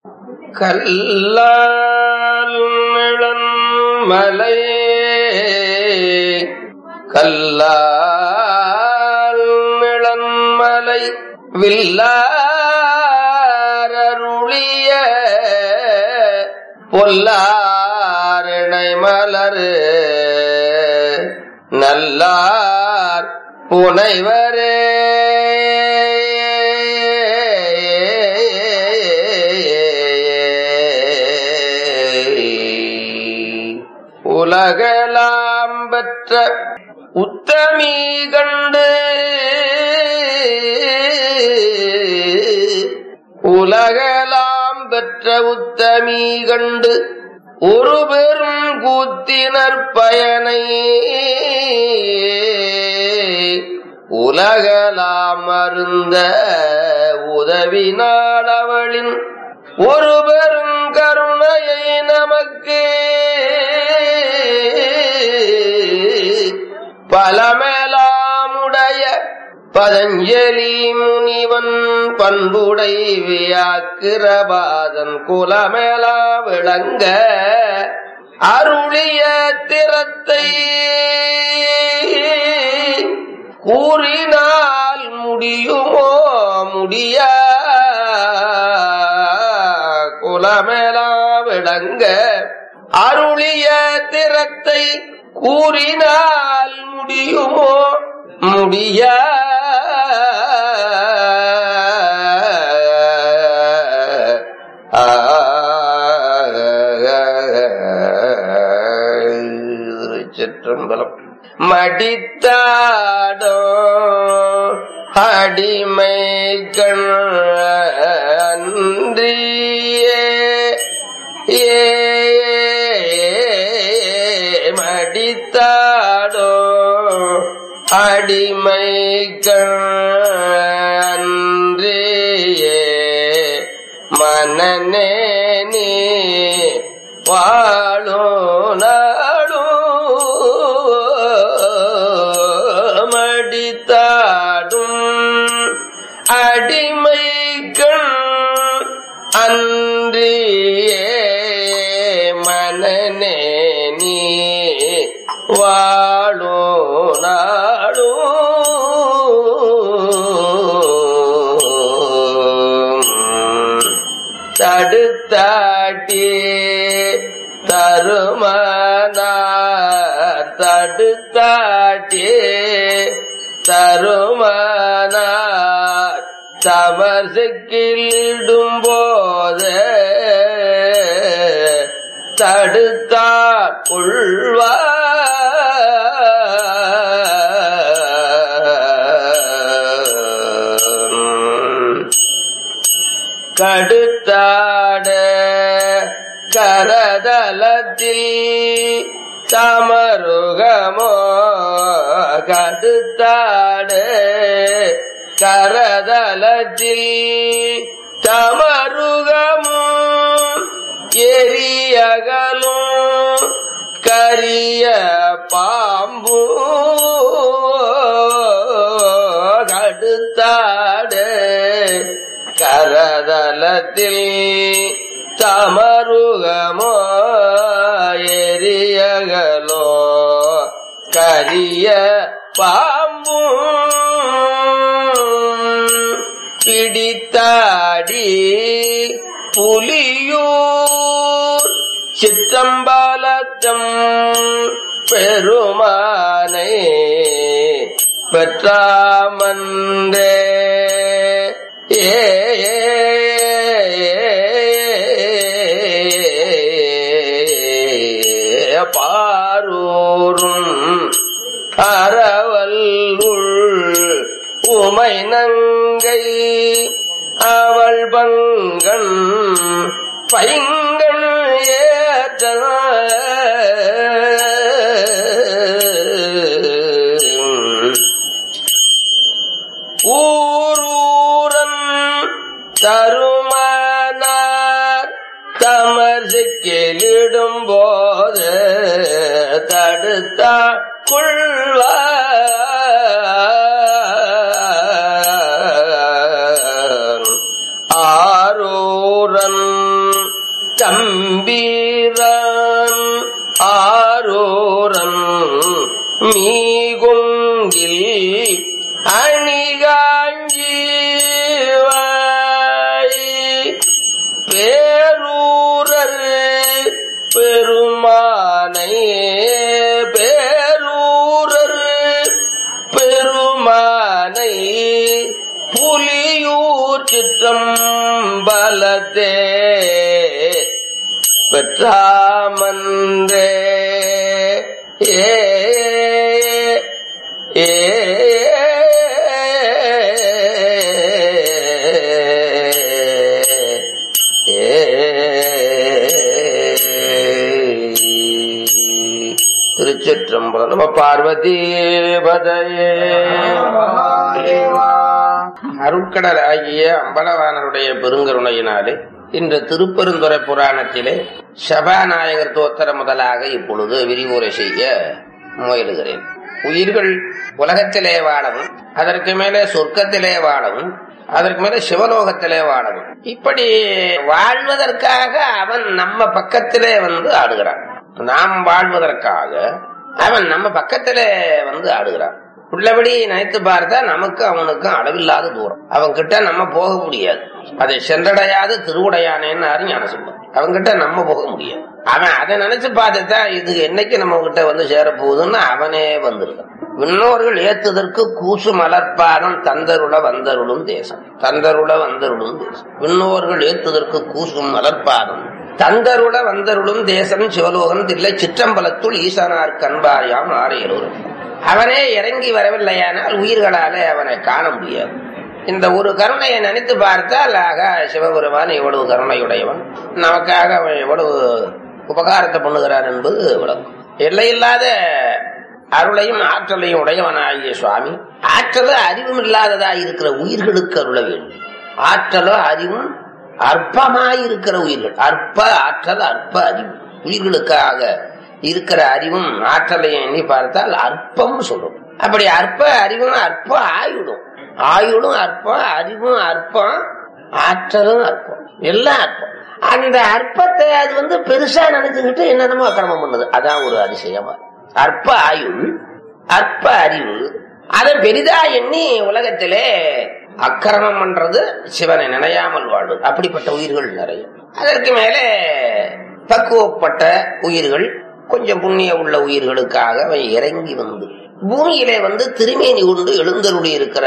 கல்லால் மலையே கல்லால் மலை வில்லாரருளிய பொல்லாரணை மலரு நல்லார் புனைவரே உலகலாம் பெற்ற உத்தமீ கண்டு உலகலாம் பெற்ற உத்தமீ கண்டு ஒரு பெரும் கூத்தினர் பயனை உலகலாம் அருந்த உதவினாள் அவளின் ஒரு பெரும் கருணையை நமக்கு பலமேலாமுடைய பதஞ்சலி முனிவன் பண்புடை வியாக்கிரபாதன் குலமேலா விளங்க அருளிய திறத்தை கூறினால் முடியுமோ முடிய குலமேலா விளங்க அருளிய திறத்தை கூறினால் முடியுமோ முடிய சிற்றம்பலம் மடித்தாடோ அடிமை கண் அன்றியே ஏ மடித்தாடோ அடிமை அன்றியே மனநே நீ வாழோ நாளோ மடித்தாடும் அடிமை கண் அன்றியே மனநே நீ வாழோ நாளோ தடுத்தாட்டி தருமனார் தடுத்தாட்டி தருமனார் தமசுக்கிடும் போது தடுத்தார் உள்வார் கடுத்தாட கரதலத்தில் தமருகமோ கடுத்தாட கரதலத்தில் தமருகமோ எரியகலும் கரிய பாம்பு கடுத்தாடு கரதலத்தில் தமருகமோ எரியகலோ கரிய பாம்பும் பிடித்தாடி புலியூர் சிற்றம்பலத்தம் பெருமானை பெற்றாமன்றே ஏ பாரூரும் அறவல் உள் உமை நங்கை அவள் பங்கன் பைங்கன் ஏற்ற ஊரூரன் தருமனார் தமர்சிக்கிலிடும் போது தடுத்த கொள்வார் ஆரூரன் தம்பீரன் ஆரோரன் மீகுங்கில் அணிகாஞ்சிவாய் பேரூரர் பெருமானை பேரூரர் பெருமானை புலியூர் சிற்றம்பலத்தே பெற்றாமன்றே ஏ ஏ திருச்சிற்றம்பலம் நம பார்வதி பதையே அருட்கடல் ஆகிய அம்பலவானருடைய பெருங்கருணையினாலே இன்று திருப்பெருந்துறை புராணத்திலே சபாநாயகர் தோத்திர முதலாக இப்பொழுது விரிவுரை செய்ய முயலுகிறேன் உயிர்கள் உலகத்திலே வாழவும் அதற்கு மேலே சொர்க்கத்திலே வாழவும் அதற்கு மேலே சிவலோகத்திலே வாழவும் இப்படி வாழ்வதற்காக அவன் நம்ம பக்கத்திலே வந்து ஆடுகிறான் நாம் வாழ்வதற்காக அவன் நம்ம பக்கத்திலே வந்து ஆடுகிறான் உள்ளபடி நினைத்து பார்த்தா நமக்கு அவனுக்கும் அளவில்லாத தூரம் அவன் கிட்ட நம்ம போக முடியாது அதை சென்றடையாத திருவுடையானேன்னு ஞான சொல்லுவான் அவன் கிட்ட நம்ம போக முடியாது அவன் அதை நினைச்சு பார்த்துட்டா இது என்னைக்கு நம்ம கிட்ட வந்து சேர போகுதுன்னு அவனே வந்திருக்கான் விண்ணோர்கள் ஏத்துதற்கு கூசு மலர்பாதம் தந்தருள வந்தருளும் தேசம் தந்தருள வந்தருளும் தேசம் விண்ணோர்கள் ஏத்துதற்கு கூசும் மலர்பாதம் தந்தருள வந்தருளும் தேசம் சிவலோகம் தில்லை சிற்றம்பலத்துள் ஈசனார் கண்பாரியாம் ஆரையலூரும் அவனே இறங்கி வரவில்லையானால் உயிர்களாலே அவனை காண முடியாது இந்த ஒரு கருணையை நினைத்து பார்த்தால் ஆக சிவபெருமான் எவ்வளவு கருணையுடையவன் நமக்காக அவன் எவ்வளவு உபகாரத்தை பண்ணுகிறான் என்பது விளங்கும் எல்லையில்லாத அருளையும் ஆற்றலையும் உடையவனாகிய சுவாமி ஆற்றலோ அறிவும் இல்லாததா இருக்கிற உயிர்களுக்கு அருள வேண்டும் ஆற்றலோ அறிவும் அற்பமாயிருக்கிற உயிர்கள் அற்ப ஆற்றல் அற்ப அறிவு உயிர்களுக்காக இருக்கிற அறிவும் ஆற்றலையும் எண்ணி பார்த்தால் அற்பம் சொல்லும் அப்படி அற்ப அறிவும் அற்ப ஆயுடும் ஆயுடும் அற்பம் அறிவும் அற்பம் ஆற்றலும் அற்பம் எல்லாம் அற்பம் அந்த அற்பத்தை அது வந்து பெருசா நினைச்சுக்கிட்டு என்னென்னமோ அக்கிரமம் பண்ணுது அதான் ஒரு அதிசயமா அற்ப ஆயுள் அற்ப அறிவு அதை பெரிதா எண்ணி உலகத்திலே அக்கிரமம் பண்றது சிவனை நினையாமல் வாழ்வது அப்படிப்பட்ட உயிர்கள் நிறைய அதற்கு மேலே பக்குவப்பட்ட உயிர்கள் கொஞ்சம் புண்ணிய உள்ள உயிர்களுக்காக அவன் இறங்கி வந்து பூமியிலே வந்து திருமேனி கொண்டு எழுந்தருளி இருக்கிற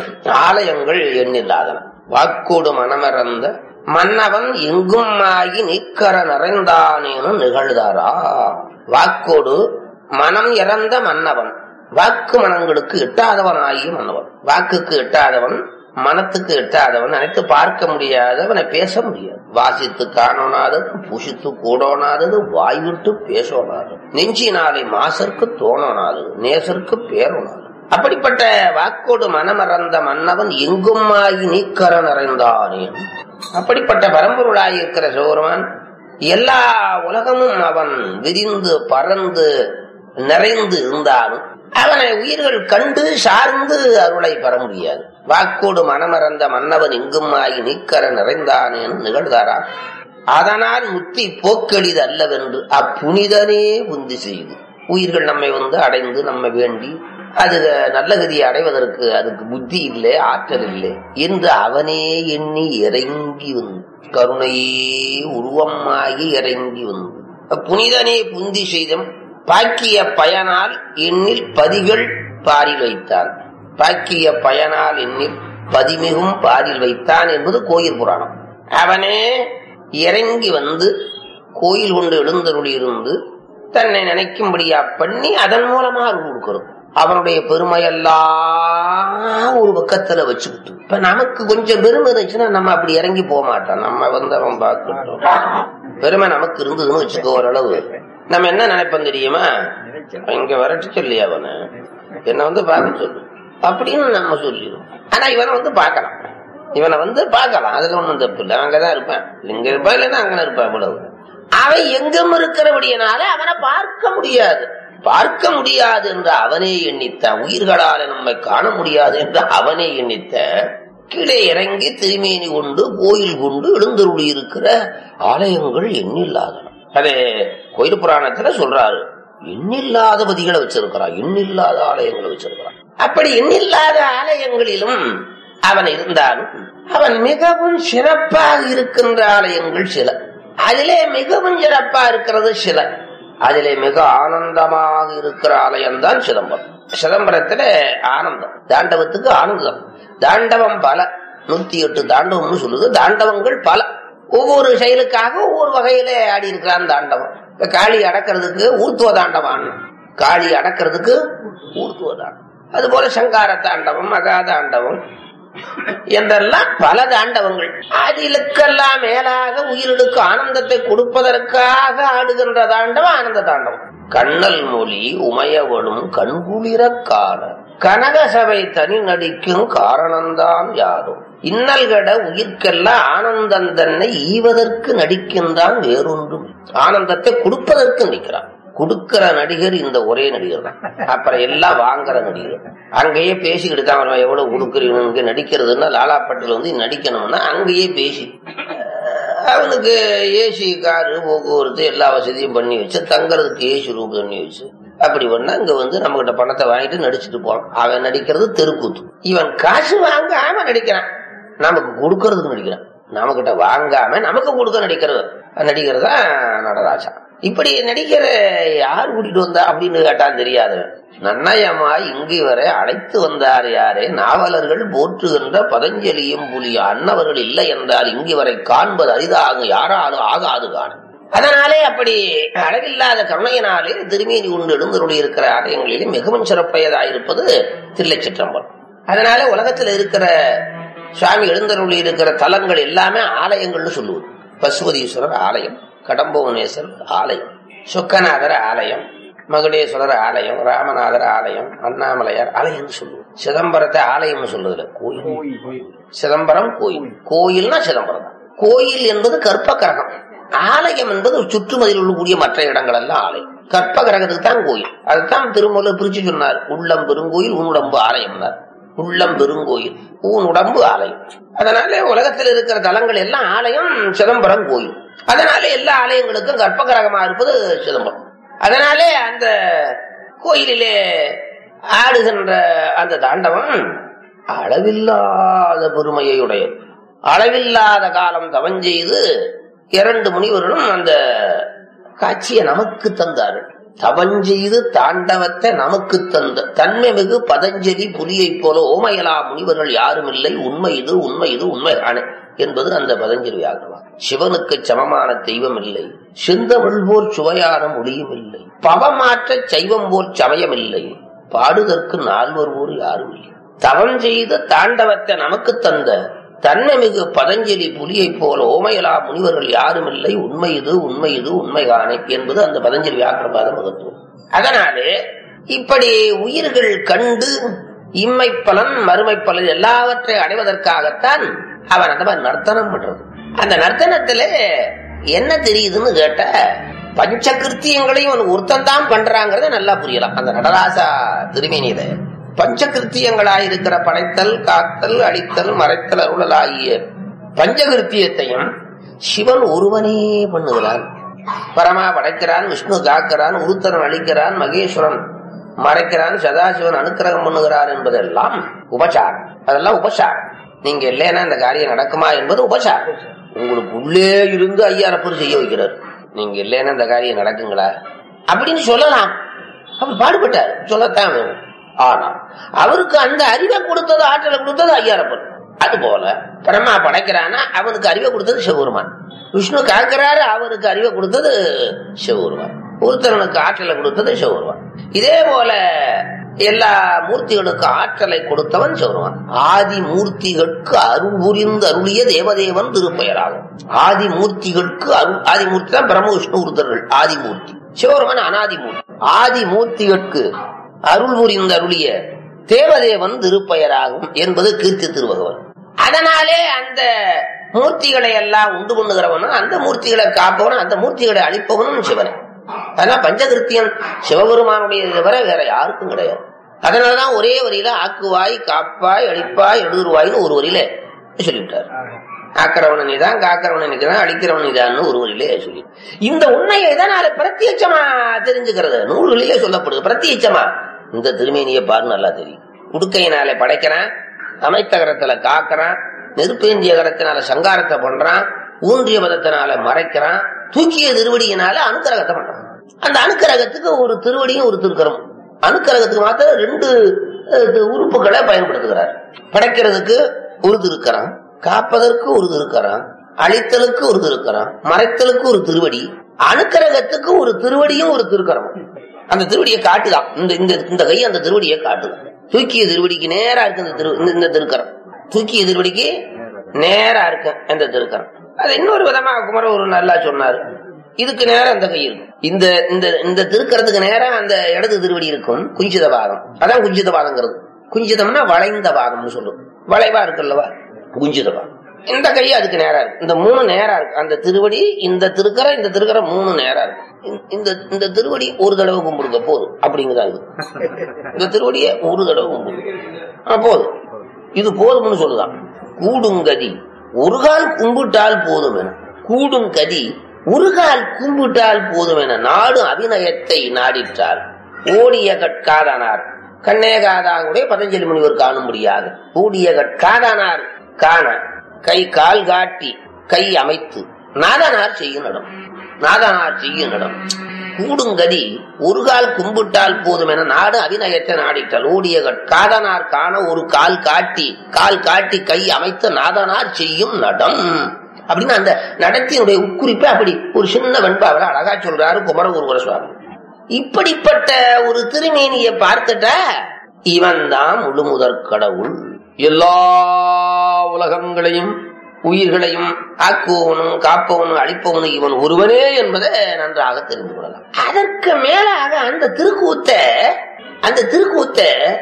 ஆலயங்கள் எண்ணில்லாதன வாக்கோடு மனமறந்த மன்னவன் எங்கும் ஆகி நிக்கர நிறைந்தானேனு நிகழ்தாரா வாக்கோடு மனம் இறந்த மன்னவன் வாக்கு மனங்களுக்கு எட்டாதவன் ஆகிய மன்னவன் வாக்குக்கு எட்டாதவன் மனத்துக்கு எட்டாதவன் நினைத்து பார்க்க முடியாதவனை பேச முடியாது வாசித்து காணோனாதது புஷித்து கூடோனாதது வாய்விட்டு பேசோனாது நெஞ்சினாலே மாசருக்கு தோணோனாதது நேசருக்கு பேரோனாது அப்படிப்பட்ட வாக்கோடு மனமறந்த மன்னவன் எங்குமாகி நீக்கர நிறைந்தானே அப்படிப்பட்ட பரம்பொருளாயிருக்கிற சிவருமான் எல்லா உலகமும் அவன் விரிந்து பறந்து நிறைந்து இருந்தாலும் அவனை உயிர்கள் கண்டு சார்ந்து அருளை பெற முடியாது வாக்கோடு மனமறந்த மன்னவன் எங்கும் ஆகி நீக்கர நிறைந்தானேன் நிகழ்ந்தாரா அதனால் முத்தி போக்கெளிது அல்லவென்று அப்புனிதனே புந்தி செய்து உயிர்கள் நம்மை வந்து அடைந்து நம்ம வேண்டி அது நல்ல கதியை அடைவதற்கு அதுக்கு புத்தி இல்லை ஆற்றல் இல்லை என்று அவனே எண்ணி இறங்கி வந்து கருணையே உருவமாகி இறங்கி வந்து புனிதனே புந்தி செய்தம் பாக்கிய பயனால் எண்ணில் பதிகள் பாரில் வைத்தான் பாக்கிய பயனால் எண்ணில் பதிமிகும் பாரில் வைத்தான் என்பது கோயில் புராணம் அவனே இறங்கி வந்து கோயில் கொண்டு எழுந்தருளி இருந்து தன்னை நினைக்கும்படியா பண்ணி அதன் மூலமா அருள் கொடுக்கிறது அவனுடைய பெருமையெல்லாம் ஒரு பக்கத்துல வச்சுக்கிட்டு இப்ப நமக்கு கொஞ்சம் பெருமை இருந்துச்சுன்னா நம்ம அப்படி இறங்கி போக மாட்டோம் நம்ம வந்து அவன் பார்க்கட்டும் பெருமை நமக்கு இருந்ததுன்னு வச்சுக்கோ ஓரளவு நம்ம என்ன நினைப்போம் தெரியுமா இங்க வரட்டு சொல்லி அவனை என்ன வந்து பார்க்க சொல்லு அப்படின்னு நம்ம சொல்லிடும் ஆனா இவனை வந்து பார்க்கலாம் இவனை வந்து பார்க்கலாம் அதுல ஒண்ணும் தப்பு இல்லை அங்கதான் இருப்பான் இங்க இருப்பான் இல்லைன்னா அங்கே இருப்பான் இவ்வளவு அவன் எங்கும் இருக்கிறபடியனால அவனை பார்க்க முடியாது பார்க்க முடியாது என்று அவனே எண்ணித்தான் உயிர்களால நம்மை காண முடியாது என்று அவனே எண்ணித்த கீழே இறங்கி திருமேனி கொண்டு கோயில் கொண்டு எழுந்தருளி இருக்கிற ஆலயங்கள் எண்ணில்லாதன அதே கோயில் புராணத்துல சொல்றாரு எண்ணில்லாத பதிகளை வச்சிருக்கிறான் எண்ணில்லாத ஆலயங்களை வச்சிருக்கிறான் அப்படி எண்ணில்லாத ஆலயங்களிலும் அவன் இருந்தாலும் அவன் மிகவும் சிறப்பாக இருக்கின்ற ஆலயங்கள் சில அதிலே மிகவும் சிறப்பா இருக்கிறது சில அதிலே மிக ஆனந்தமாக இருக்கிற ஆலயம் தான் சிதம்பரம் சிதம்பரத்துல ஆனந்தம் தாண்டவத்துக்கு ஆனந்தம் தாண்டவம் பல நூத்தி எட்டு தாண்டவம்னு சொல்லுது தாண்டவங்கள் பல ஒவ்வொரு செயலுக்காக ஒவ்வொரு வகையில ஆடி இருக்கிறான் தாண்டவம் இப்ப காளி அடக்கிறதுக்கு ஊர்த்துவ தாண்டவான் காளி அடக்கிறதுக்கு ஊர்த்துவ தாண்டவம் அது போல சங்கார தாண்டவம் மகா தாண்டவம் என்றெல்லாம் பல தாண்டவங்கள் அதிலுக்கெல்லாம் மேலாக உயிரிழுக்கு ஆனந்தத்தை கொடுப்பதற்காக ஆடுகின்ற தாண்டவம் ஆனந்த தாண்டவம் கண்ணல் மொழி உமையவளும் கண்குளிர காண கனக சபை தனி நடிக்கும் காரணம்தான் யாரும் இன்னல்கட உயிர்க்கெல்லாம் ஆனந்தம் தன்னை ஈவதற்கு நடிக்கின்றான் வேறொன்றும் ஆனந்தத்தை கொடுப்பதற்கு நடிக்கிறான் கொடுக்கிற நடிகர் இந்த ஒரே நடிகர் தான் அப்புறம் எல்லாம் வாங்குற நடிகர் அங்கேயே பேசிக்கிட்டு தான் அவன் எவ்வளவு கொடுக்குறீங்க இங்க நடிக்கிறதுன்னா லாலாப்பட்டில் வந்து நடிக்கணும்னா அங்கேயே பேசி அவனுக்கு ஏசி காரு போக்குவரத்து எல்லா வசதியும் பண்ணி வச்சு தங்கறதுக்கு ஏசி ரூம் பண்ணி வச்சு அப்படி பண்ணா இங்க வந்து நம்ம கிட்ட பணத்தை வாங்கிட்டு நடிச்சுட்டு போறான் அவன் நடிக்கிறது தெருக்கூத்து இவன் காசு வாங்காம நடிக்கிறான் நமக்கு கொடுக்கறதுக்கு நடிக்கிறான் நம்ம கிட்ட வாங்காம நமக்கு கொடுக்க நடிக்கிறது நடிகர் தான் நடராஜா இப்படி நடிக்கிற யார் கூட்டிட்டு வந்தா அப்படின்னு கேட்டான் தெரியாதவன் நன்னயமா இங்கு வரை அழைத்து வந்தார் யாரே நாவலர்கள் போற்றுகின்ற பதஞ்சலியும் புலிய அன்னவர்கள் இல்லை என்றால் இங்கு வரை காண்பது அரிதாகும் யாராலும் ஆகாது காண அதனாலே அப்படி அளவில்லாத கருணையினாலே திருமேனி உண்டு எழுந்தருளி இருக்கிற ஆலயங்களிலே மிகவும் சிறப்பையதாயிருப்பது தில்லை சிற்றம்பலம் அதனால உலகத்தில் இருக்கிற சுவாமி எழுந்தருளி இருக்கிற தலங்கள் எல்லாமே ஆலயங்கள்னு சொல்லுவது பசுபதீஸ்வரர் ஆலயம் கடம்பவனேஸ்வரர் ஆலயம் சுக்கநாதர் ஆலயம் மகுடேஸ்வரர் ஆலயம் ராமநாதர் ஆலயம் அண்ணாமலையார் ஆலயம் சொல்லுவோம் சிதம்பரத்தை ஆலயம்னு சொல்றதுல கோயில் சிதம்பரம் கோயில் கோயில்னா சிதம்பரம் தான் கோயில் என்பது கற்ப கிரகம் ஆலயம் என்பது சுற்றுமதியில் உள்ளக்கூடிய மற்ற இடங்கள் எல்லாம் ஆலயம் கற்ப கிரகத்துக்கு தான் கோயில் அதுதான் திருமூல பிரிச்சு சொன்னார் உள்ளம் பெருங்கோயில் உன்னுடம்பு ஆலயம் உள்ளம் பெருங்கோயில் ஊன் உடம்பு ஆலயம் அதனால உலகத்தில் இருக்கிற தலங்கள் எல்லாம் ஆலயம் சிதம்பரம் கோயில் அதனால எல்லா ஆலயங்களுக்கும் கற்பகிரகமா இருப்பது சிதம்பரம் அதனாலே அந்த கோயிலிலே ஆடுகின்ற அந்த தாண்டவம் அளவில்லாத பெருமையை உடையது அளவில்லாத காலம் தவஞ்செய்து இரண்டு முனிவர்களும் அந்த காட்சியை நமக்கு தந்தார்கள் தவஞ்செய்து தாண்டவத்தை நமக்கு தந்த தன்மை மிகு பதஞ்சலி புலியைப் போல ஓமையலா முனிவர்கள் யாரும் இல்லை உண்மை இது உண்மை இது உண்மை காண என்பது அந்த பதஞ்சலி ஆகலாம் சிவனுக்கு சமமான தெய்வம் இல்லை செந்தமிழ் போல் சுவையான மொழியும் இல்லை பவமாற்ற சைவம் போல் சமயம் இல்லை பாடுதற்கு நால்வர் ஊர் யாரும் இல்லை தவம் செய்து தாண்டவத்தை நமக்கு தந்த தன்மை மிகு பதஞ்சலி புலியைப் போல ஓமையலா முனிவர்கள் யாரும் இல்லை உண்மை இது உண்மை இது உண்மை காணை என்பது அந்த பதஞ்சலி வியாக்கிரபாத மகத்துவம் அதனாலே இப்படி உயிர்கள் கண்டு இம்மை பலன் மறுமை பலன் எல்லாவற்றை அடைவதற்காகத்தான் அவன் அந்த மாதிரி நர்த்தனம் பண்றது அந்த நர்த்தனத்துல என்ன தெரியுதுன்னு கேட்ட பஞ்ச கிருத்தியங்களையும் அவன் ஒருத்தன் தான் பண்றாங்கிறத நல்லா புரியலாம் அந்த நடராசா திருமேனியில பஞ்ச கிருத்தியங்களாயிருக்கிற படைத்தல் காத்தல் அடித்தல் மறைத்தல் அருளல் ஆகிய பஞ்சகிருத்தியத்தையும் சிவன் ஒருவனே பண்ணுகிறான் பரமா படைக்கிறான் விஷ்ணு காக்கிறான் உருத்தரன் அழிக்கிறான் மகேஸ்வரன் மறைக்கிறான் சதாசிவன் அனுக்கிரகம் பண்ணுகிறார் என்பதெல்லாம் உபசாரம் அதெல்லாம் உபசாரம் நீங்க இல்லைன்னா இந்த காரியம் நடக்குமா என்பது உபசாரம் உங்களுக்கு உள்ளே இருந்து ஐயாரப்பர் செய்ய வைக்கிறார் நீங்க இல்லைன்னா இந்த காரியம் நடக்குங்களா அப்படின்னு சொல்லலாம் அவர் பாடுபட்டார் சொல்லத்தான் வேணும் ஆனா அவருக்கு அந்த அறிவை கொடுத்தது ஆற்றலை கொடுத்தது ஐயாரப்பன் அது போல பிரம்மா படைக்கிறானா அவனுக்கு அறிவை கொடுத்தது சிவபெருமான் விஷ்ணு காக்கிறாரு அவருக்கு அறிவை கொடுத்தது சிவபெருமான் ஒருத்தரனுக்கு ஆற்றலை கொடுத்தது சிவபெருமான் இதே போல எல்லா மூர்த்திகளுக்கு ஆற்றலை கொடுத்தவன் சிவபெருமான் ஆதி மூர்த்திகளுக்கு அருள் புரிந்து அருளிய தேவதேவன் திருப்பெயராகும் ஆதி மூர்த்திகளுக்கு அருள் ஆதி மூர்த்தி தான் பிரம்ம விஷ்ணு உருத்தர்கள் ஆதிமூர்த்தி சிவபெருமான் அனாதிமூர்த்தி ஆதி மூர்த்திகளுக்கு அருள் புரிந்து அருளிய தேவதேவன் திருப்பெயராகும் என்பது கீர்த்தி திருவகவன் அதனாலே அந்த மூர்த்திகளை எல்லாம் உண்டு பண்ணுகிறவனும் அந்த மூர்த்திகளை காப்பவனும் அந்த மூர்த்திகளை அழிப்பவனும் சிவனே அதனால பஞ்சகிருத்தியன் சிவபெருமானுடைய தவிர வேற யாருக்கும் கிடையாது அதனாலதான் ஒரே வரியில ஆக்குவாய் காப்பாய் அழிப்பாய் எழுதுருவாய்னு ஒரு வரியில சொல்லிவிட்டார் ஆக்கிறவன நீதான் காக்கிறவன நீதான் அழிக்கிறவன் நீதான்னு ஒரு வரியிலே சொல்லி இந்த உண்மையை இதனால பிரத்யட்சமா தெரிஞ்சுக்கிறது நூல்களிலே சொல்லப்படுது பிரத்யட்சமா இந்த திருமேனியை பாரு நல்லா தெரியும் உடுக்கையினாலே படைக்கிறான் அமைத்தகரத்துல காக்கிறான் நெருப்பேந்திய கரத்தினால சங்காரத்தை பண்றான் ஊன்றிய மதத்தினால மறைக்கிறான் தூக்கிய திருவடியினால அனுக்கிரகத்தை பண்றான் அந்த அனுக்கிரகத்துக்கு ஒரு திருவடியும் ஒரு திருக்கரம் அனுக்கிரகத்துக்கு மாத்திரம் ரெண்டு அஹ், உறுப்புகளை பயன்படுத்துகிறார் படைக்கிறதுக்கு ஒரு திருக்கரம் காப்பதற்கு ஒரு திருக்கரம் அழித்தலுக்கு ஒரு திருக்கரம் மறைத்தலுக்கு ஒரு திருவடி அனுக்கிரகத்துக்கு ஒரு திருவடியும் ஒரு திருக்கரம் அந்த திருவடியை காட்டுதான் இந்த இந்த இந்த கை அந்த திருவடியை காட்டுதான் தூக்கிய திருவடிக்கு நேரா இருக்கு இந்த திரு இந்த- இந்த திருக்கரம் தூக்கிய திருவடிக்கு நேரா இருக்கு இந்த திருக்கரம் அது இன்னொரு விதமா குமர ஒரு நல்லா சொன்னாரு இதுக்கு நேரா இந்த கை இருக்கும் இந்த இந்த இந்த திருக்கரத்துக்கு நேரா அந்த இடது திருவடி இருக்கும் குஞ்சித பாதம் அதான் குஞ்சித பாதங்கிறது குஞ்சிதம்னா வளைந்த பாதம்னு சொல்லும் வளைவா இருக்குல்லவா குஞ்சித பாதம் இந்த கை அதுக்கு நேரா இருக்கு இந்த மூணு நேரா இருக்கு அந்த திருவடி இந்த திருக்கரை இந்த திருக்கரை மூணு நேரா இருக்கு இந்த- இந்த இந்த திருவடி ஒரு தடவை கும்பிடுங்க போதும் அப்படிங்கதான் இது இந்த திருவடியை ஒரு தடவை கும்பிடுங்க ஆ, போதும் இது போதும்னு சொல்லுதான் கூடுங்கதி ஒரு கால் கும்பிட்டால் போதும் என கூடும் கதி ஒரு கால் கும்பிட்டால் போதும் என நாடு அபிநயத்தை நாடிற்றார் ஓடிய கட்காதானார் கண்ணே காதாங்குடைய பதஞ்சலி முனிவர் காணும்படியாக ஓடிய கட்காதானார் காண கை கால் காட்டி கை அமைத்து நாதனார் செய்யும் நடம் நாதனார் செய்யும் நடம் கூடுங்கதி ஒரு கால் கும்பிட்டால் போதும் என நாடு அபிநயத்தை நாடிட்டால் ஓடிய காதனார் காண ஒரு கால் காட்டி கால் காட்டி கை அமைத்து நாதனார் செய்யும் நடம் அப்படின்னு அந்த நடத்தினுடைய உட்குறிப்பை அப்படி ஒரு சின்ன வெண்பாவில் அழகா சொல்றாரு குமரகுருவர சுவாமி இப்படிப்பட்ட ஒரு திருமேனியை பார்த்துட்டா இவன் தான் முழுமுதற் கடவுள் எல்லா உலகங்களையும் உயிர்களையும் ஆக்குவனும் காப்பவனும் அழிப்பவனும் இவன் ஒருவனே என்பதை நன்றாக தெரிந்து கொள்ளலாம் அதற்கு மேலாக அந்த திருக்கூத்த அந்த திருக்கூத்த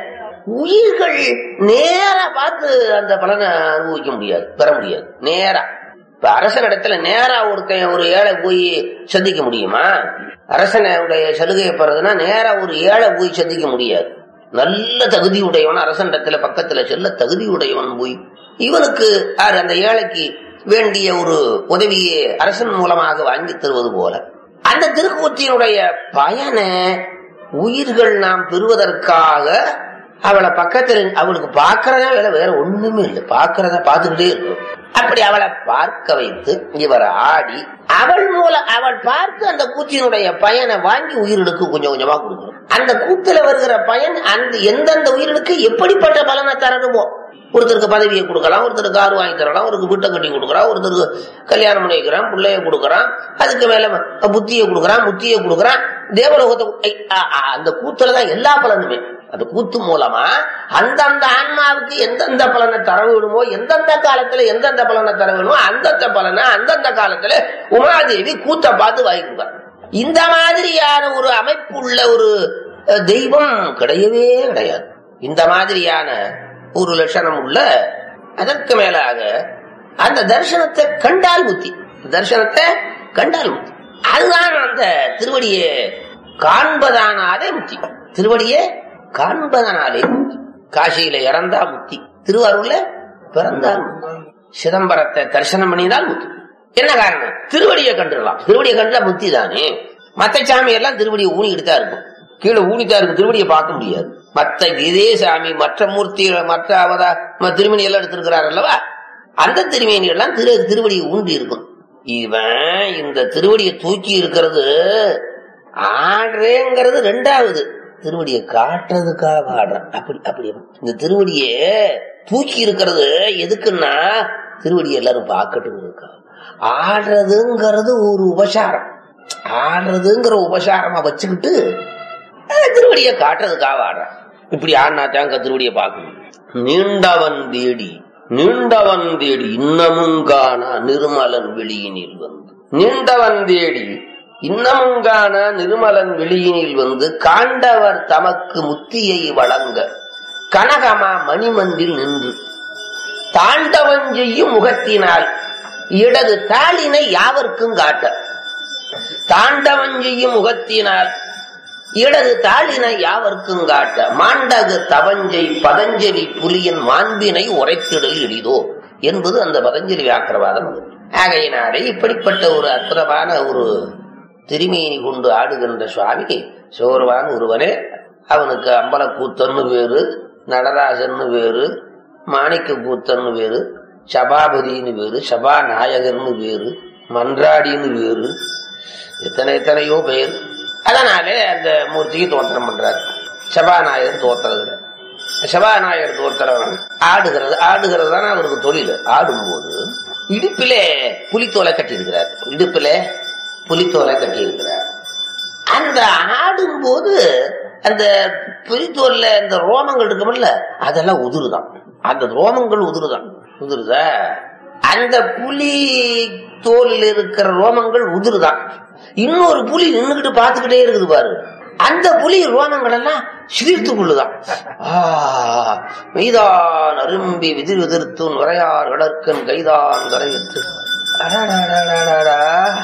உயிர்கள் நேரா பார்த்து அந்த பலனை அனுபவிக்க முடியாது பெற முடியாது நேரா இப்ப அரசனிடத்துல நேரா ஒருத்தன் ஒரு ஏழை போய் சந்திக்க முடியுமா அரசனுடைய சலுகையை பெறதுன்னா நேரா ஒரு ஏழை போய் சந்திக்க முடியாது நல்ல தகுதி உடையவன் அரசனிடத்துல பக்கத்துல செல்ல தகுதி உடையவன் போய் இவனுக்கு யார் அந்த ஏழைக்கு வேண்டிய ஒரு உதவியை அரசன் மூலமாக வாங்கி தருவது போல அந்த திருக்கூத்தினுடைய பயனை உயிர்கள் நாம் பெறுவதற்காக அவளை பக்கத்துல அவளுக்கு பார்க்கறதா வேலை வேற ஒண்ணுமே இல்லை பார்க்கறத பார்த்துக்கிட்டே இருக்கும் அப்படி அவளை பார்க்க வைத்து இவர் ஆடி அவள் மூலம் அவள் பார்த்து அந்த கூத்தினுடைய பயனை வாங்கி உயிரினுக்கு கொஞ்சம் கொஞ்சமா கொடுக்கணும் அந்த கூத்துல வருகிற பயன் அந்த எந்தெந்த உயிரினுக்கு எப்படிப்பட்ட பலனை தரணுமோ ஒருத்தருக்கு பதவியை கொடுக்கலாம் ஒருத்தருக்கு கார் வாங்கி தரலாம் ஒருத்தருக்கு வீட்டை கட்டி கொடுக்குறான் ஒருத்தருக்கு கல்யாணம் பண்ணி வைக்கிறான் பிள்ளைய கொடுக்குறான் அதுக்கு மேல புத்தியை கொடுக்குறான் முத்தியை கொடுக்குறான் தேவலோகத்தை ஐ, அ, அ, அந்த கூத்துலதான் எல்லா பலனுமே அந்த கூத்து மூலமா அந்தந்த ஆன்மாவுக்கு எந்தெந்த பலனை தர வேணுமோ எந்தெந்த காலத்துல எந்தெந்த பலனை தர வேணுமோ அந்தந்த பலனை அந்தந்த காலத்துல உமாதேவி கூத்த பார்த்து வாங்கிக்குவார் இந்த மாதிரியான ஒரு அமைப்பு உள்ள ஒரு அஹ், தெய்வம் கிடையவே கிடையாது இந்த மாதிரியான ஒரு லட்சணம் உள்ள அதற்கு மேலாக அந்த தரிசனத்தை கண்டால் புத்தி தரிசனத்தை கண்டால் புத்தி அதுதான் அந்த திருவடியை காண்பதானாலே முத்தி திருவடியே காண்பதனாலே முத்தி காசியில இறந்தா முத்தி திருவாரூர்ல பிறந்தால் முத்தி சிதம்பரத்தை தரிசனம் பண்ணினால் முத்தி என்ன காரணம் திருவடியை கண்டுடலாம் திருவடியை கண்டா முத்தி தானே மத்த சாமி எல்லாம் திருவடியை ஊனிக்கிட்டு தான் இருக்கும் கீழே ஊனித்தான் இருக்கும் திருவடியை பார்க்க முடியாது மத்த இதே சாமி மற்ற மூர்த்தி மற்ற அவதா ம- திருமணி எல்லாம் எடுத்திருக்கிறார் அல்லவா அந்த திருமேனி எல்லாம் திரு திருவடியை ஊன்றி இருக்கும் இவன் இந்த திருவடியை தூக்கி இருக்கிறது ஆடுறேங்கிறது ரெண்டாவது திருவடியை காட்டுறதுக்காக ஆடுறான் அப்படி அப்படி இந்த திருவடியை தூக்கி இருக்கிறது எதுக்குன்னா திருவடியை எல்லாரும் பார்க்கட்டுங்கிறதுக்காக ஆடுறதுங்கிறது ஒரு உபசாரம் ஆடுறதுங்கிற உபசாரமா வச்சுக்கிட்டு அஹ், திருவடியை காட்டுறதுக்காக ஆடுறான் இப்படி ஆடினாத்தான் அங்க திருவடியை பார்க்கணும் நீண்டவன் தேடி நீண்டவன் தேடி இன்னமும் காணா நிர்மலன் வெளியினில் வந்து நீண்டவன் தேடி இன்னமும் காணா நிர்மலன் வெளியினில் வந்து காண்டவர் தமக்கு முத்தியை வழங்க கனகமா மணிமந்தில் நின்று தாண்டவன் செய்யும் முகத்தினால் இடது தாளினை யாவர்க்கும் காட்ட தாண்டவன் செய்யும் முகத்தினால் இடது தாளினை யாவர்க்கும் காட்ட மாண்டகு தவஞ்சை பதஞ்சலி புலியின் மாண்பினை உரைத்திடல் எளிதோ என்பது அந்த பதஞ்சலி வியாக்கிரவாதம் அது. ஆகையினாலே இப்படிப்பட்ட ஒரு அற்புதமான ஒரு திருமேனி கொண்டு ஆடுகின்ற சுவாமி சோர்வான் ஒருவனே அவனுக்கு அம்பல கூத்தன்னு பேரு நடராஜன்னு பேரு மாணிக்க கூத்தன்னு பேரு சபாபதினு பேரு சபாநாயகர்னு பேரு மன்றாடின்னு பேரு எத்தனை எத்தனையோ பேர் அதனாலே அந்த மூர்த்திக்கு தோத்திரம் பண்றாரு சபாநாயகர் தோத்துறது சபாநாயகர் தோத்திரம் ஆடுகிறது ஆடுகிறது தானே அவருக்கு தொழில் ஆடும்போது இடுப்பிலே புலித்தோலை கட்டியிருக்கிறார் இடுப்பிலே புலித்தோலை கட்டியிருக்கிறார் அந்த ஆடும்போது அந்த புலித்தோல்ல இந்த ரோமங்கள் இருக்குமில்ல அதெல்லாம் உதிருதான் அந்த ரோமங்கள் உதிருதான் உதிருதா அந்த புலி தோலில் இருக்கிற ரோமங்கள் உதிருதான் இன்னொரு புலி நின்னுகிட்டு பார்த்துக்கிட்டே இருக்குது பாரு அந்த புலி ரோமங்கள் எல்லாம் சிரித்து கொள்ளுதான் ஆ, மெய்தான் அரும்பி விதிர் விதிர்த்தும் நுரையார் கடற்கன் கைதான் கரையிட்டு அடடடடடடா.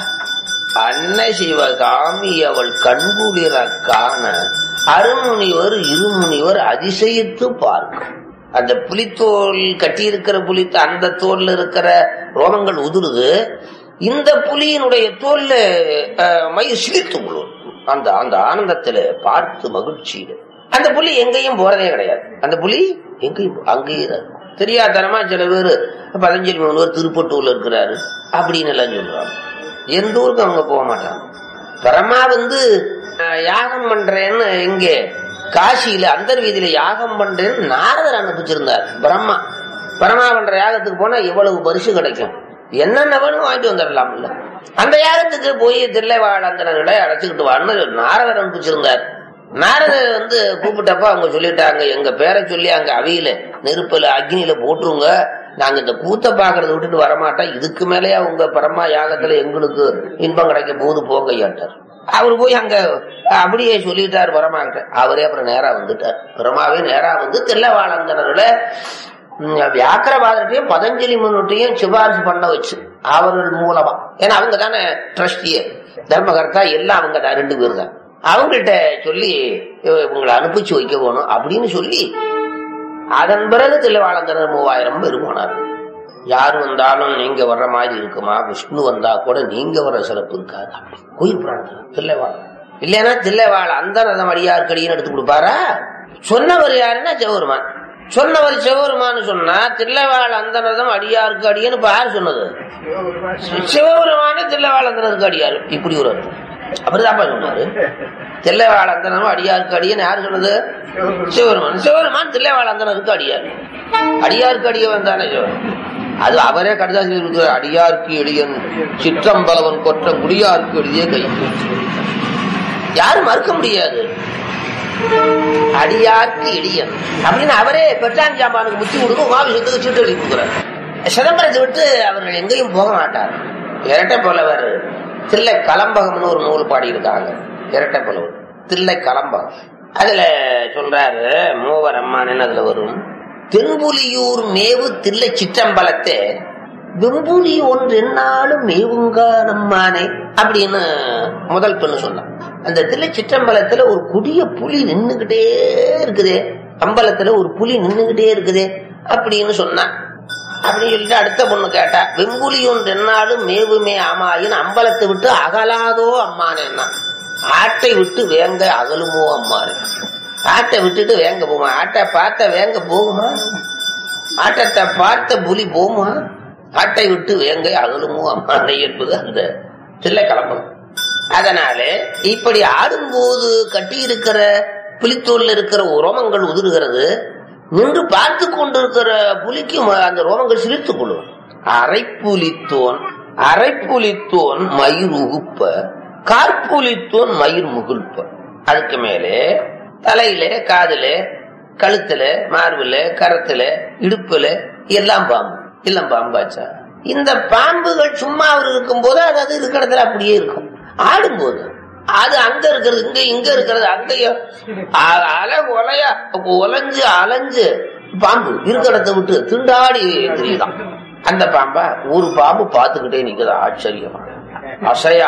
அன்னை சிவகாமி அவள் கண்குளிர காண அருமுனிவர் இருமுனிவர் அதிசயித்து பார்க்கும் அந்த புலித்தோல் கட்டியிருக்கிற புலி அந்த தோல்ல இருக்கிற ரோமங்கள் உதிருது இந்த புலியினுடைய தோல்ல அஹ், மயிர் சிரித்து கொள்ளும் அந்த அந்த ஆனந்தத்துல பார்த்து மகிழ்ச்சியில அந்த புலி எங்கேயும் போறதே கிடையாது அந்த புலி எங்கேயும் போ- அங்கேயே தான் இருக்கும். தெரியாதனமா சில பேர் பதஞ்சலி முனிவர் திருப்பட்டூர்ல இருக்கிறாரு அப்படின்னு எல்லாம் சொல்றாங்க எந்த ஊருக்கு அவங்க போக மாட்டாங்க பரமா வந்து அஹ், யாகம் பண்றேன்னு இங்கே காசியில அந்தர்வீதியில யாகம் பண்றேன்னு நாரதர் அனுப்பிச்சிருந்தார் பிரம்மா பரமா பண்ற யாகத்துக்கு போனா எவ்வளவு பரிசு கிடைக்கும் என்னென்ன வேணும் வாங்கிட்டு வந்துடலாம்ல அந்த யாகத்துக்கு போய் தில்லைவாழ் அந்தனர்களை அழைச்சுக்கிட்டு வான்னு நாரதர் அனுப்பிச்சிருந்தார் நாரதர் வந்து கூப்பிட்டப்ப அவங்க சொல்லிட்டாங்க எங்க பேரை சொல்லி அங்க அவியில நெருப்புல அக்னியில போட்டுருங்க நாங்க இந்த கூத்த பாக்குறத விட்டுட்டு வரமாட்டோம் இதுக்கு மேலேயே உங்க பரமா யாகத்துல எங்களுக்கு இன்பம் கிடைக்க போகுது போங்க ஐயாட்டார் அவர் போய் அங்க அப்படியே சொல்லிட்டார் பரமாகிட்ட அவரே அப்புறம் நேரா வந்துட்டார் பரமாவே நேரா வந்து தில்லவாளந்தனர்களை வியாக்கரவாதத்தையும் பதஞ்சலி முன்னிட்டையும் சிபாரிசு பண்ண வச்சு அவர்கள் மூலமா ஏன்னா அவங்க தானே ட்ரஸ்டிய தர்மகர்த்தா எல்லாம் அவங்க தான் ரெண்டு பேர் தான் அவங்கள்ட்ட சொல்லி இவ- இவங்களை அனுப்பிச்சு வைக்க போகணும் அப்படின்னு சொல்லி அதன் பிறகு தில்லவாளந்தனர் மூவாயிரம் பேர் போனார் யார் வந்தாலும் நீங்க வர்ற மாதிரி இருக்குமா விஷ்ணு வந்தா கூட நீங்க வர்ற சிறப்பு இருக்காது கோயில் புராணத்துல தில்லைவாழ் இல்லைன்னா தில்லைவாழ் அந்த ரதம் அடியார்க்கடின்னு எடுத்து கொடுப்பாரா சொன்னவர் யாருன்னா சிவபெருமான் சொன்னவர் சிவபெருமான்னு சொன்னா தில்லைவாழ் அந்த ரதம் அடியாருக்கு அடியன்னு இப்ப யார் சொன்னது சிவபெருமான தில்லைவாழ் அந்தனருக்கு அடியார் இப்படி ஒரு அர்த்தம் அப்படிதான்ப்பா சொன்னாரு தில்லைவாழ் அந்தனம் அடியாருக்கு அடியன்னு யார் சொன்னது சிவபெருமான் சிவபெருமான் தில்லைவாழ் அந்தனருக்கு அடியார் அடியாருக்கு அடியவன் தானே சிவபெருமான் அது அவரே கடிதாசி இருக்கிறார் அடியார்க்கு எளியன் சிற்றம்பலவன் கொற்ற குடியார்க்கு எளிய கை யாரும் மறுக்க முடியாது அடியார்க்கு இடியன் அப்படின்னு அவரே பெற்றான் ஜாமானுக்கு முத்தி கொடுக்க உமாபிஷத்துக்கு சீட்டு எழுதி கொடுக்குறார் சிதம்பரத்தை விட்டு அவர்கள் எங்கேயும் போக மாட்டார் இரட்டை போலவர் தில்லை கலம்பகம்னு ஒரு நூல் பாடியிருக்காங்க இரட்டை போலவர் தில்லை கலம்பகம் அதுல சொல்றாரு மூவர் அம்மான்னு அதுல வரும் தென்புலியூர் மேவு தில்லை சிற்றம்பலத்தை வெம்புலி ஒன்று என்னாலும் மேவுங்கா நம்மானே அப்படின்னு முதல் பெண்ணு சொன்னான் அந்த தில்லை சிற்றம்பலத்துல ஒரு கொடிய புலி நின்னுகிட்டே இருக்குதே அம்பலத்துல ஒரு புலி நின்னுகிட்டே இருக்குதே அப்படின்னு சொன்னான் அப்படின்னு சொல்லிட்டு அடுத்த பொண்ணு கேட்டா வெம்புலி ஒன்று என்னாலும் மேவுமே ஆமாயின் அம்பலத்தை விட்டு அகலாதோ அம்மானேன்னா ஆட்டை விட்டு வேங்க அகலுமோ அம்மானே ஆட்டை விட்டுட்டு வேங்க போகுமா ஆட்டை பார்த்த வேங்க போகுமா ஆட்டத்தை பார்த்த புலி போகுமா ஆட்டை விட்டு வேங்க அகலுமோ அம்மானை என்பது அந்த தில்லை கலப்பம் அதனாலே இப்படி ஆடும்போது கட்டி இருக்கிற புலித்தோல்ல இருக்கிற ரோமங்கள் உதிர்கிறது நின்று பார்த்து கொண்டிருக்கிற புலிக்கு ம- அந்த ரோமங்கள் சிரித்துக் கொள்ளும் அரைப்புலித்தோன் அரைப்புலித்தோன் மயிர் உகுப்ப கார்புலித்தோன் மயிர் முகுழ்ப்ப அதுக்கு மேலே தலையில காதுல கழுத்துல மார்புல கரத்துல இடுப்புல எல்லாம் பாம்பு எல்லாம் பாம்பாச்சா இந்த பாம்புகள் சும்மா அவர் இருக்கும் போது அது அது இருக்கிற இடத்துல அப்படியே இருக்கும் ஆடும்போது அது அங்க இருக்கிறது இங்க இங்க இருக்கிறது அங்கேயும் அ- அலை ஒலையா ஒலைஞ்சு அலைஞ்சு பாம்பு இருக்கிற இடத்தை விட்டு திண்டாடி தெரியுதான் அந்த பாம்பா ஒரு பாம்பு பார்த்துக்கிட்டே நிக்குது ஆச்சரியமா அசையா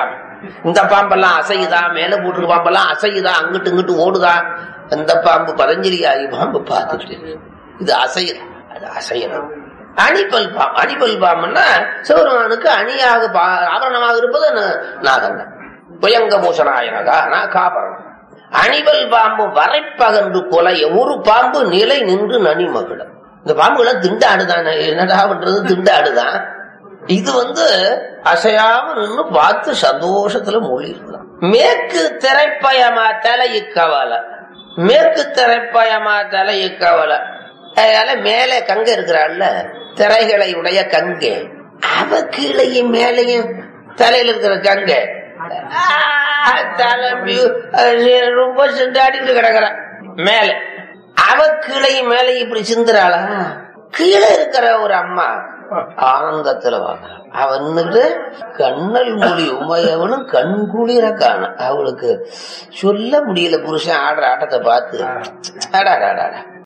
இந்த பாம்பெல்லாம் அசையுதா மேல போட்டு பாம்பெல்லாம் அசையுதா அங்கிட்டு இங்கிட்டு ஓடுதா இந்த பாம்பு பதஞ்சலி ஆகி பாம்பு பார்த்துட்டு இருக்கு. இது அசையுது அது அசையணும் அணிபல் பாம்பு அணிபல் பாம்புன்னா சிவருமானுக்கு அணியாக பா- ஆபரணமாக இருப்பது ந- நாகங்கள் புயங்க பூஷணாயனகா நான் காபரணம் அணிபல் பாம்பு வரைப்பகன்று கொலை ஒரு பாம்பு நிலை நின்று நனி மகிழும் இந்த பாம்புகளை திண்டாடுதான் என்னடா பண்றது திண்டாடுதான் இது வந்து அசையாம நின்னு பார்த்து சந்தோஷத்துல மொழி இருக்கலாம் மேற்கு திரைப்பயமா தலையுக்கவலை மேற்கு திரைப்பயமா தலையுக்கவலை அதனால மேலே கங்கை இருக்கிறாள்ல திரைகளை உடைய கங்கை அவ கீழையும் மேலையும் தலையில இருக்கிற கங்கை ஆ, தலைம்பி அஹ், ரொம்ப சிண்டாடிட்டு கிடக்குறான் மேல அவ கீழையும் மேலே இப்படி சிந்துறாளா கீழே இருக்கிற ஒரு அம்மா ஆனந்தத்துல வாங்குறான் அவனுக்கு கண்ணல் மொழி உமையவனும் கண் குளிர காண அவளுக்கு சொல்ல முடியல புருஷன் ஆடுற ஆட்டத்தை பார்த்து அடாடாடா